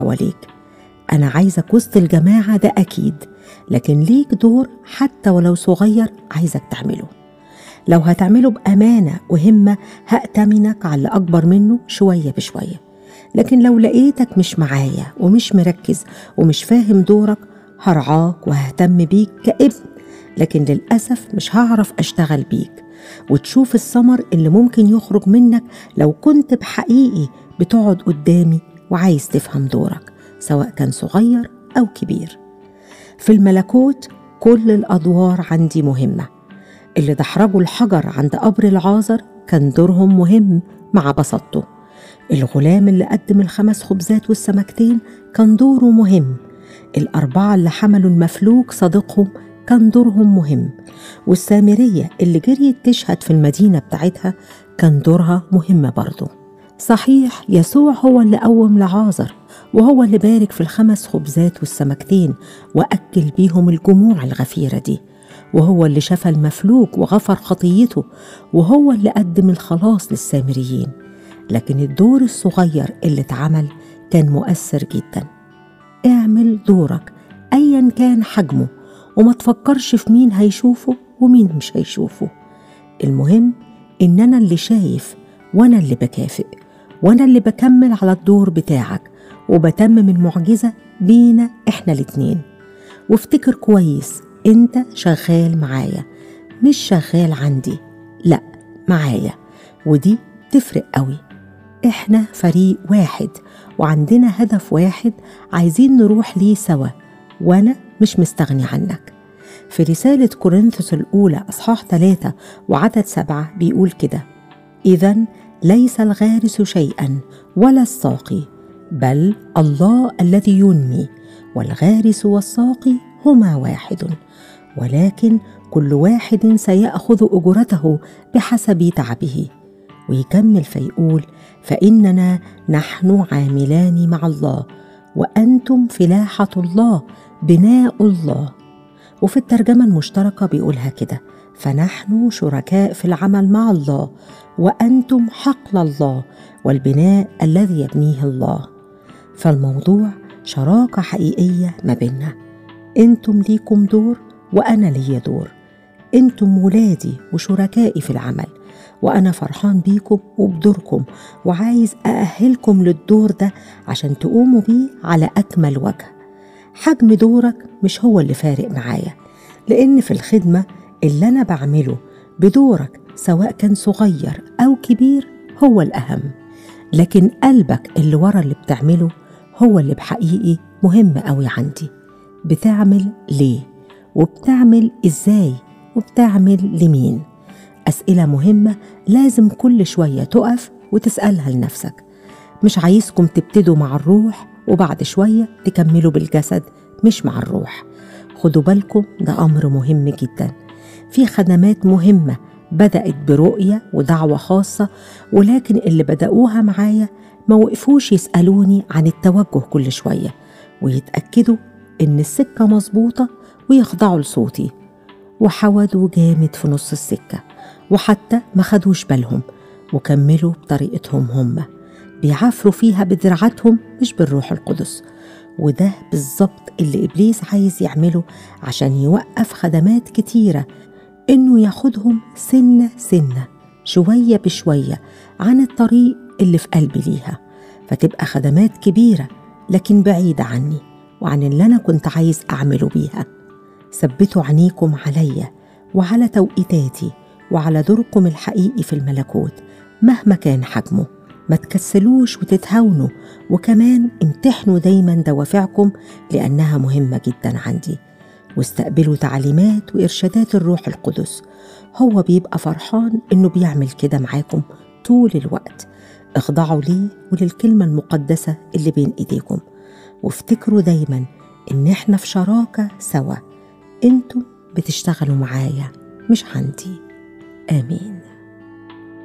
حواليك أنا عايزك وسط الجماعة ده أكيد لكن ليك دور حتى ولو صغير عايزك تعمله لو هتعمله بأمانة وهمة هأتمنك على اللي أكبر منه شوية بشوية لكن لو لقيتك مش معايا ومش مركز ومش فاهم دورك هرعاك وههتم بيك كابن لكن للأسف مش هعرف أشتغل بيك وتشوف الثمر اللي ممكن يخرج منك لو كنت بحقيقي بتقعد قدامي وعايز تفهم دورك سواء كان صغير أو كبير في الملكوت كل الأدوار عندي مهمة اللي دحرجوا الحجر عند قبر العازر كان دورهم مهم مع بساطته الغلام اللي قدم الخمس خبزات والسمكتين كان دوره مهم الأربعة اللي حملوا المفلوك صديقهم كان دورهم مهم والسامرية اللي جريت تشهد في المدينة بتاعتها كان دورها مهم برضه صحيح يسوع هو اللي قوم لعازر وهو اللي بارك في الخمس خبزات والسمكتين وأكل بيهم الجموع الغفيرة دي وهو اللي شفى المفلوك وغفر خطيته وهو اللي قدم الخلاص للسامريين لكن الدور الصغير اللي اتعمل كان مؤثر جدا اعمل دورك ايا كان حجمه وما تفكرش في مين هيشوفه ومين مش هيشوفه المهم ان انا اللي شايف وانا اللي بكافئ وانا اللي بكمل على الدور بتاعك وبتمم المعجزه بينا احنا الاتنين وافتكر كويس انت شغال معايا مش شغال عندي لا معايا ودي تفرق قوي احنا فريق واحد وعندنا هدف واحد عايزين نروح ليه سوا وانا مش مستغني عنك في رسالة كورنثوس الأولى أصحاح ثلاثة وعدد سبعة بيقول كده إذا ليس الغارس شيئا ولا الساقي بل الله الذي ينمي والغارس والساقي هما واحد ولكن كل واحد سيأخذ أجرته بحسب تعبه ويكمل فيقول فاننا نحن عاملان مع الله وانتم فلاحه الله بناء الله وفي الترجمه المشتركه بيقولها كده فنحن شركاء في العمل مع الله وانتم حقل الله والبناء الذي يبنيه الله فالموضوع شراكه حقيقيه ما بيننا انتم ليكم دور وانا لي دور انتم ولادي وشركائي في العمل وأنا فرحان بيكم وبدوركم وعايز أأهلكم للدور ده عشان تقوموا بيه على أكمل وجه حجم دورك مش هو اللي فارق معايا لأن في الخدمة اللي أنا بعمله بدورك سواء كان صغير أو كبير هو الأهم لكن قلبك اللي ورا اللي بتعمله هو اللي بحقيقي مهم قوي عندي بتعمل ليه وبتعمل ازاي وبتعمل لمين أسئلة مهمة لازم كل شوية تقف وتسألها لنفسك مش عايزكم تبتدوا مع الروح وبعد شوية تكملوا بالجسد مش مع الروح خدوا بالكم ده أمر مهم جدا في خدمات مهمة بدأت برؤية ودعوة خاصة ولكن اللي بدأوها معايا ما وقفوش يسألوني عن التوجه كل شوية ويتأكدوا إن السكة مظبوطة ويخضعوا لصوتي وحودوا جامد في نص السكة وحتى ما خدوش بالهم وكملوا بطريقتهم هم بيعافروا فيها بدرعتهم مش بالروح القدس وده بالظبط اللي إبليس عايز يعمله عشان يوقف خدمات كتيرة إنه ياخدهم سنة سنة شوية بشوية عن الطريق اللي في قلبي ليها فتبقى خدمات كبيرة لكن بعيدة عني وعن اللي أنا كنت عايز أعمله بيها ثبتوا عينيكم عليا وعلى توقيتاتي وعلى دوركم الحقيقي في الملكوت مهما كان حجمه ما تكسلوش وتتهاونوا وكمان امتحنوا دايما دوافعكم لأنها مهمة جدا عندي واستقبلوا تعليمات وإرشادات الروح القدس هو بيبقى فرحان إنه بيعمل كده معاكم طول الوقت اخضعوا ليه وللكلمة المقدسة اللي بين إيديكم وافتكروا دايما إن إحنا في شراكة سوا انتم بتشتغلوا معايا مش عندي آمين